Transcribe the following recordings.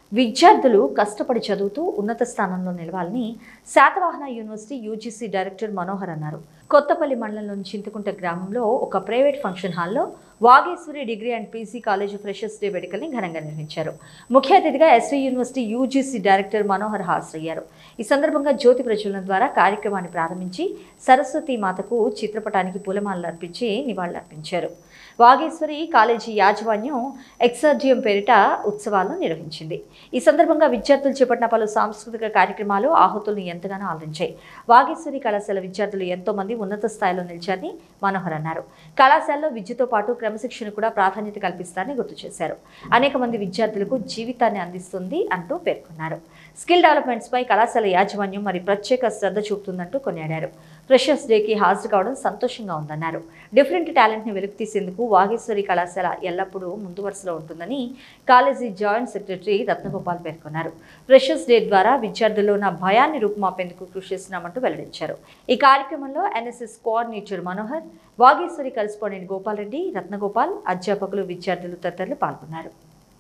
విద్యార్థులు కష్టపడి చదువుతూ ఉన్నత స్థానంలో నిలవాలని Satavahana university UGC director Manohar అన్నారు కొత్తపల్లి మండలంలోని చింతకుంట గ్రామంలో ఒక ప్రైవేట్ ఫంక్షన్ హాల్లో Vageshwari degree and PC college freshers day వేడుకల్ని ఘనంగా నిర్వహించారు ముఖ్య అతిథిగా SV university UGC director Manohar హాజరయ్యారు ఈ సందర్భంగా జ్యోతి ప్రజ్వలన ద్వారా కార్యక్రమాన్ని ప్రారంభించి సరస్వతి మాతకు చిత్రపటానికి పూలమాలలు అర్పించి నివాళులర్పించారు వాగేశ్వరి కాలేజీ యాజమాన్యం ఎక్సర్జియం పేరిట ఉత్సవాలను నిర్వహించింది ఈ సందర్భంగా విద్యార్థులు చేపట్టిన పలు సాంస్కృతిక కార్యక్రమాలు ఆహుతులను ఎంతగానో ఆదరించాయి వాగేశ్వరి కళాశాల విద్యార్థులు ఎంతో మంది ఉన్నత స్థాయిలో నిలిచారని మనోహర్ అన్నారు కళాశాలలో విద్యతో పాటు క్రమశిక్షణ కూడా ప్రాధాన్యత కల్పిస్తారని గుర్తు చేశారు అనేక మంది విద్యార్థులకు జీవితాన్ని అందిస్తుంది అంటూ పేర్కొన్నారు స్కిల్ డెవలప్మెంట్స్ పై కళాశాల యాజమాన్యం మరి ప్రత్యేక శ్రద్ధ చూపుతుందంటూ కొనియాడారు ఫ్రెషర్స్ డేకి హాజరు కావడం సంతోషంగా ఉందన్నారు డిఫరెంట్ టాలెంట్ని వెలికితీసేందుకు వాగేశ్వరి కళాశాల ఎల్లప్పుడూ ముందు వరుసలో ఉంటుందని కాలేజీ జాయింట్ సెక్రటరీ రత్నగోపాల్ పేర్కొన్నారు ఫ్రెషర్స్ డే ద్వారా విద్యార్థుల్లో ఉన్న భయాన్ని రూపుమాపేందుకు కృషి చేస్తున్నామంటూ వెల్లడించారు ఈ కార్యక్రమంలో NSS coordinator Manohar Vageshwari correspondent Gopal Reddy Ratnagopal అధ్యాపకులు విద్యార్థులు తదితరులు పాల్గొన్నారు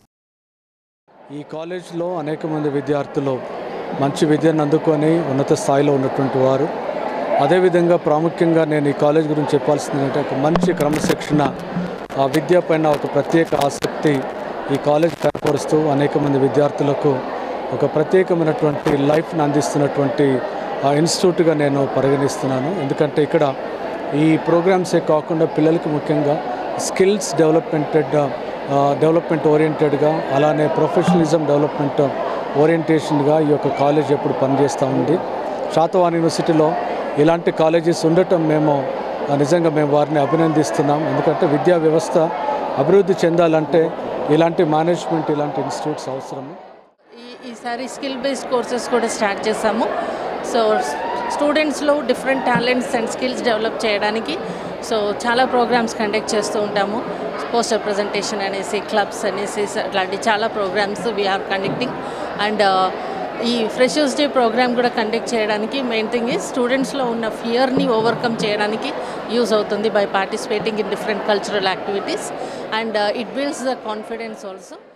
ఈ కాలేజ్లో అనేక మంది విద్యార్థులు మంచి విద్యను అందుకొని ఉన్నత స్థాయిలో ఉన్నటువంటి వారు అదేవిధంగా ప్రాముఖ్యంగా నేను ఈ కాలేజ్ గురించి చెప్పాల్సింది ఏంటంటే ఒక మంచి క్రమశిక్షణ ఆ విద్య పైన ఒక ప్రత్యేక ఆసక్తి ఈ కాలేజ్ కనపరుస్తూ అనేక మంది విద్యార్థులకు ఒక ప్రత్యేకమైనటువంటి లైఫ్ని అందిస్తున్నటువంటి ఆ ఇన్స్టిట్యూట్గా నేను పరిగణిస్తున్నాను ఎందుకంటే ఇక్కడ ఈ ప్రోగ్రామ్సే కాకుండా పిల్లలకి ముఖ్యంగా స్కిల్స్ డెవలప్మెంటెడ్ డెవలప్మెంట్ ఓరియంటెడ్గా అలానే ప్రొఫెషనలిజం డెవలప్మెంట్ ఓరియంటేషన్గా ఈ యొక్క కాలేజ్ ఎప్పుడు పనిచేస్తూ ఉంది శాతవాన్ యూనివర్సిటీలో ఇలాంటి కాలేజెస్ ఉండటం మేము ఆ, నిజంగా మేము వారిని అభినందిస్తున్నాం ఎందుకంటే విద్యా వ్యవస్థ అభివృద్ధి చెందాలంటే ఇలాంటి మేనేజ్మెంట్ ఇలాంటి ఇన్స్టిట్యూట్స్ అవసరము ఈ ఈసారి స్కిల్ బేస్డ్ కోర్సెస్ కూడా స్టార్ట్ చేసాము సో స్టూడెంట్స్లో different talents and skills develop చేయడానికి సో చాలా ప్రోగ్రామ్స్ కండక్ట్ చేస్తూ ఉంటాము పోస్టర్ ప్రజెంటేషన్ అనేసి క్లబ్స్ అనేసి అట్లాంటి చాలా ప్రోగ్రామ్స్ వీఆర్ కండక్టింగ్ అండ్ ఈ ఫ్రెషర్స్ డే ప్రోగ్రామ్ కూడా కండక్ట్ చేయడానికి మెయిన్ థింగ్ ఈ స్టూడెంట్స్లో ఉన్న ఫియర్ని ఓవర్కమ్ చేయడానికి యూజ్ అవుతుంది by participating in different cultural activities and it builds the confidence also